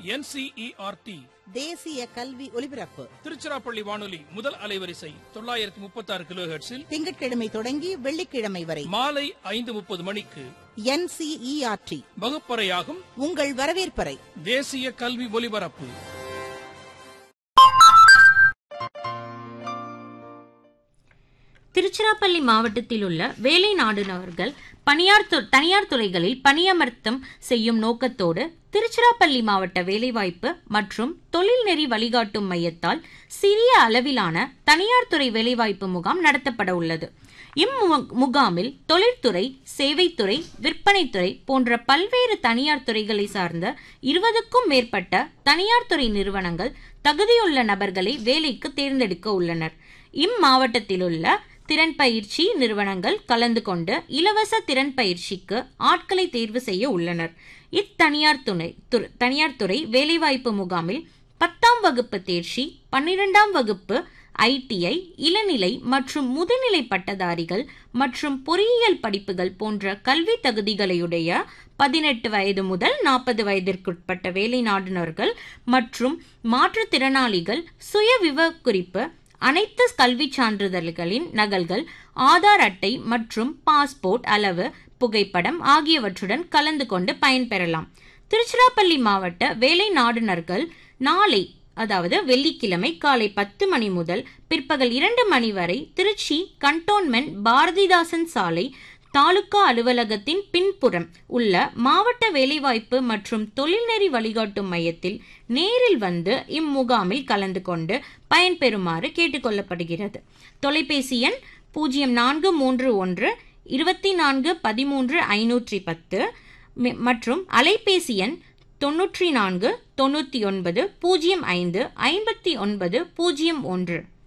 NCERT தேசிய கல்வி ஒலிபரப்பு திருச்சிராப்பள்ளி வானொலி முதல் அலைவரிசை தொள்ளாயிரத்தி முப்பத்தி ஆறு கிலோ ஹெர்ட்ஸில் திங்கட்கிழமை தொடங்கி வெள்ளிக்கிழமை வரை மாலை ஐந்து முப்பது மணிக்கு என்சிஇஆர்டி வகுப்பறையாகும் உங்கள் வரவேற்பறை தேசிய கல்வி ஒலிபரப்பு திருச்சிராப்பள்ளி மாவட்டத்தில் உள்ள வேலை நாடுனவர்கள் பணியார் து- தனியார் துறைகளில் பணியமர்த்தம் செய்யும் நோக்கத்தோடு திருச்சிராப்பள்ளி மாவட்ட வேலைவாய்ப்பு மற்றும் தொழில்நெறி வழிகாட்டும் மையத்தால் சிறிய அளவிலான தனியார் துறை வேலைவாய்ப்பு முகாம் நடத்தப்பட உள்ளது இம்மு- முகாமில் தொழில்துறை சேவைத்துறை விற்பனைத்துறை போன்ற பல்வேறு தனியார் துறைகளை சார்ந்த இருபதுக்கும் மேற்பட்ட தனியார் துறை நிறுவனங்கள் தகுதியுள்ள நபர்களை வேலைக்கு தேர்ந்தெடுக்க உள்ளனர் இம்மாவட்டத்திலுள்ள திறன் பயிற்சி நிறுவனங்கள் கலந்து கொண்டு இலவச திறன் பயிற்சிக்கு ஆட்களை தேர்வு செய்ய உள்ளனர் இத்தனியார் துணை துறை தனியார் துறை வேலைவாய்ப்பு முகாமில் பத்தாம் வகுப்பு தேர்ச்சி பன்னிரெண்டாம் வகுப்பு ஐடிஐ இளநிலை மற்றும் முதுநிலை பட்டதாரிகள் மற்றும் பொறியியல் படிப்புகள் போன்ற கல்வி தகுதிகளையுடைய பதினெட்டு வயது முதல் நாற்பது வயதிற்குட்பட்ட வேலை நாடுனர்கள் மற்றும் மாற்றுத்திறனாளிகள் சுய விவரக்குறிப்பு அனைத்து கல்வி சான்றிதழ்களின் நகல்கள் ஆதார் அட்டை மற்றும் பாஸ்போர்ட் அளவு புகைப்படம் ஆகியவற்றுடன் கலந்து கொண்டு பயன்பெறலாம் திருச்சிராப்பள்ளி மாவட்ட வேலை நாடுனர்கள் நாளை அதாவது வெள்ளிக்கிழமை காலை பத்து மணி முதல் பிற்பகல் இரண்டு மணி வரை திருச்சி கண்டோன்மெண்ட் பாரதிதாசன் சாலை தாலுகா அலுவலகத்தின் பின்புறம் உள்ள மாவட்ட வேலைவாய்ப்பு மற்றும் தொழில்நெறி வழிகாட்டும் மையத்தில் நேரில் வந்து இம்முகாமில் கலந்து கொண்டு பயன்பெறுமாறு கேட்டுக்கொள்ளப்படுகிறது தொலைபேசி எண் பூஜ்ஜியம் நான்கு மூன்று ஒன்று இருபத்தி நான்கு பதிமூன்று ஐநூற்றி பத்து மி- மற்றும் அலைபேசி எண் தொன்னூற்றி நான்கு தொண்ணூற்றி ஒன்பது பூஜ்ஜியம் ஐந்து ஐம்பத்தி ஒன்பது பூஜ்ஜியம் ஒன்று